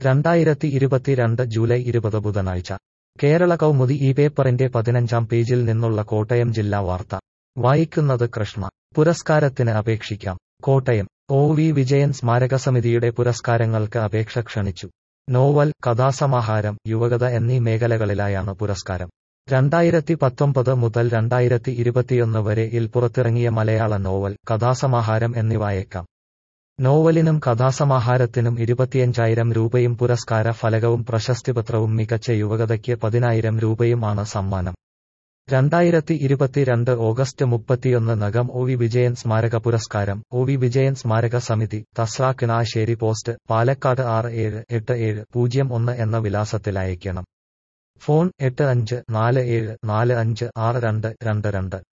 രണ്ടായിരത്തി ഇരുപത്തിരണ്ട് ജൂലൈ ഇരുപത് ബുധനാഴ്ച കേരള കൗമുദി ഈ പേപ്പറിന്റെ പതിനഞ്ചാം പേജിൽ നിന്നുള്ള കോട്ടയം ജില്ലാ വാർത്ത വായിക്കുന്നത് കൃഷ്ണ പുരസ്കാരത്തിന് അപേക്ഷിക്കാം കോട്ടയം ഒ വി വിജയൻ സ്മാരക സമിതിയുടെ പുരസ്കാരങ്ങൾക്ക് അപേക്ഷ ക്ഷണിച്ചു നോവൽ കഥാസമാഹാരം യുവകഥ എന്നീ മേഖലകളിലായാണ് പുരസ്കാരം രണ്ടായിരത്തി പത്തൊമ്പത് മുതൽ രണ്ടായിരത്തി ഇരുപത്തിയൊന്ന് വരെ ഇൽ പുറത്തിറങ്ങിയ മലയാള നോവൽ കഥാസമാഹാരം എന്നിവ അയക്കാം നോവലിനും കഥാസമാഹാരത്തിനും ഇരുപത്തിയഞ്ചായിരം രൂപയും പുരസ്കാര ഫലകവും പ്രശസ്തിപത്രവും മികച്ച യുവകഥയ്ക്ക് പതിനായിരം രൂപയുമാണ് സമ്മാനം രണ്ടായിരത്തി ഇരുപത്തിരണ്ട് ഓഗസ്റ്റ് മുപ്പത്തിയൊന്ന് നഗം ഒ വി വിജയൻ സ്മാരക പുരസ്കാരം ഒ വി വിജയൻ സ്മാരക സമിതി തസ്രാക്കിണാശ്ശേരി പോസ്റ്റ് പാലക്കാട് ആറ് ഏഴ് എട്ട് ഏഴ് പൂജ്യം ഒന്ന് എന്ന വിലാസത്തിൽ അയക്കണം ഫോൺ എട്ട് അഞ്ച് നാല് ഏഴ് നാല് അഞ്ച് ആറ് രണ്ട് രണ്ട് രണ്ട്